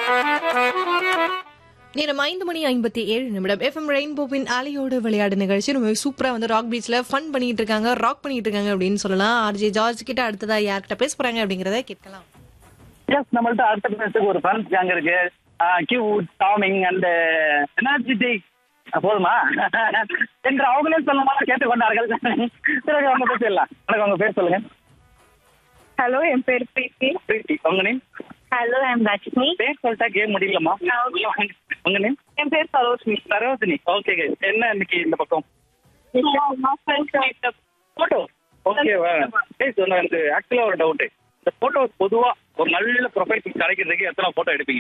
நேரம் ஐந்து மணி ஐம்பத்தி ஏழு நிமிடம் எஃப்எம் ரெயின்போவின் அலையோடு விளையாடு நிகழ்ச்சி ரொம்ப சூப்பரா வந்து ராக் பீச்ல ஃபன் பண்ணிட்டு இருக்காங்க ராக் பண்ணிட்டு இருக்காங்க அப்படின்னு சொல்லலாம் ஆர்ஜே ஜார்ஜ் கிட்ட அடுத்ததா யார்கிட்ட பேச போறாங்க அப்படிங்கறத கேட்கலாம் எஸ் நம்மள்ட்ட அடுத்த பேசுறதுக்கு ஒரு ஃப்ரெண்ட்ஸ் கேங் இருக்கு கியூட் டாமிங் அண்ட் எனர்ஜெட்டிக் போதுமா என்று அவங்களே சொல்லமா கேட்டுக்கொண்டார்கள் சரி அவங்க பேசிடலாம் எனக்கு உங்க பேர் சொல்லுங்க ஹலோ என் பேர் பிரீத்தி பிரீத்தி உங்க நேம் ஹலோ ஐம் லட்சுமி பேர் சொல்லிட்டா கேம் முடியலமா உங்க நேம் என் பேர் சரோஜினி சரோஜினி ஓகே என்ன இன்னைக்கு இந்த பக்கம் போட்டோ ஓகேவா ஏய் சொன்ன எனக்கு ஆக்சுவலா ஒரு டவுட் இந்த போட்டோ பொதுவா ஒரு நல்ல ப்ரொஃபைல் பிக் கிடைக்கிறதுக்கு எத்தனை போட்டோ எடுப்பீங்க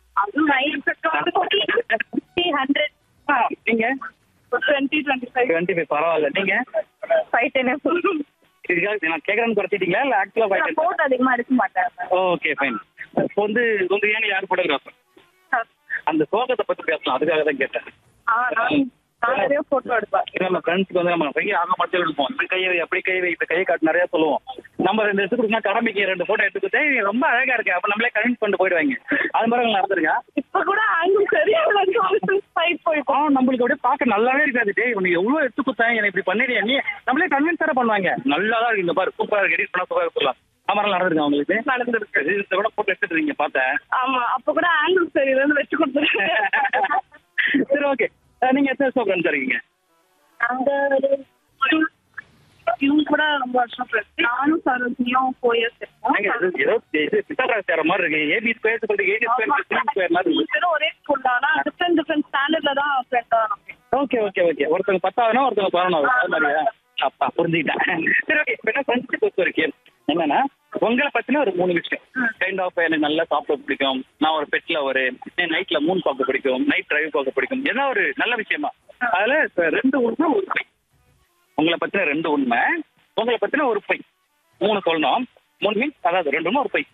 ஹண்ட்ரட் ஆ, நீங்க twenty twenty five twenty five பரவாயில்ல நீங்க ஃபைவ் டென் இதுக்காக நான் கேட்கறேன்னு குறைச்சிட்டீங்களா இல்ல ஆக்சுவலா ஃபைவ் போட்டோ அதிகமாக எடுக்க மாட்டேன் ஓகே ஃபைன் இப்போ வந்து உங்க ஏன் யார் போட்டோகிராஃபர் அந்த சோகத்தை பத்தி பேசலாம் அதுக்காக தான் கேட்டேன் ஆ நான் நான் நிறைய போட்டோ எடுப்பேன் இது நம்ம ஃப்ரெண்ட்ஸ்க்கு வந்து நம்ம கையை ஆக மட்டும் எடுப்போம் இந்த கையை வை, அப்படி கையை வை, இந்த கையை காட்டு நிறைய சொல்லுவோம் நம்ம ரெண்டு எடுத்து கொடுத்தா கடமைக்கு ரெண்டு போட்டோ எடுத்துக்கிட்டே "ஏய், ரொம்ப அழகா இருக்கு அப்ப நம்மளே கன்வின்ஸ் பண்ணிட்டு போயிடுவாங்க அது மாதிரி உங்களுக்கு நடந்திருக்கா இப்போ கூட ஆங்கிள் சரியா ஃபைட் போயிருக்கோம் ஆ நம்மளுக்கு அப்படியே பார்க்க நல்லாவே இருக்காது டேய் உனக்கு எவ்வளவு எடுத்து கொடுத்தேன் எனக்கு இப்படி பண்ணிடுயா நீ நம்மளே கன்வின்ஸ் வேற பண்ணுவாங்க நல்லா தான் இருக்கு இந்த பாரு சூப்பரா இருக்கு எடிட் பண்ணா சூப்பரா சொல்லலாம் அமரம் நடந்திருக்கா உங்களுக்கு நடந்திருக்கு இதை விட போட்டோ எடுத்துட்டு இருக்கீங்க பார்த்தேன் ஆமா அப்போ கூட ஆங்கிள் சரியில்லைன்னு வச்சு கொடுத்துருக்கேன் சரி ஓகே நீங்க எத்தனை ஷோ ஃப்ரெண்ட்ஸ் இருக்கீங்க நாங்க ஒரு இவங்க கூட ரொம்ப வருஷம் friends. நானும் சரோஜினியும் ஃபோர் இயர்ஸ் ஏங்க, இருக்கோம் இது ஏதோ இது பித்தாகரஸ் சேர மாதிரி இருக்கு ஏபி ஸ்கொயர் சொல்லிட்டு ஏடி ஸ்கொயர் சி ஸ்கொயர் மாதிரி மூணு இருக்கு பேரும் ஒரே ஸ்கூல் தான் ஆனா டிஃப்ரெண்ட் டிஃப்ரெண்ட் ஸ்டாண்டர்ட்ல தான் ஃப்ரெண்டா நம்ம ஓகே ஓகே ஓகே ஒருத்தங்க பத்தாவதுனா ஒருத்தங்க பதினொன்றாவது அது மாதிரியா அப்பா புரிஞ்சுக்கிட்டேன் சரி ஓகே இப்போ என்ன ஃப்ரெண்ட்ஷிப் பொறுத்த வரைக்கும் என்னன்னா உங்களை பத்தின ஒரு மூணு விஷயம் கைண்ட் ஆஃப் எனக்கு நல்லா சாப்பிட பிடிக்கும் நான் ஒரு பெட்ல ஒரு நைட்ல மூன் பார்க்க பிடிக்கும் நைட் டிரைவ் பார்க்க பிடிக்கும் ஏதோ ஒரு நல்ல விஷயமா அதுல இப்ப ரெண்டு உண்மை ஒரு பொய் உங்களை பத்தின ரெண்டு உண்மை உங்களை பத்தின ஒரு பொய் மூணு சொல்லணும் மூணு மீன்ஸ் அதாவது ரெண்டு உண்மை ஒரு பொய்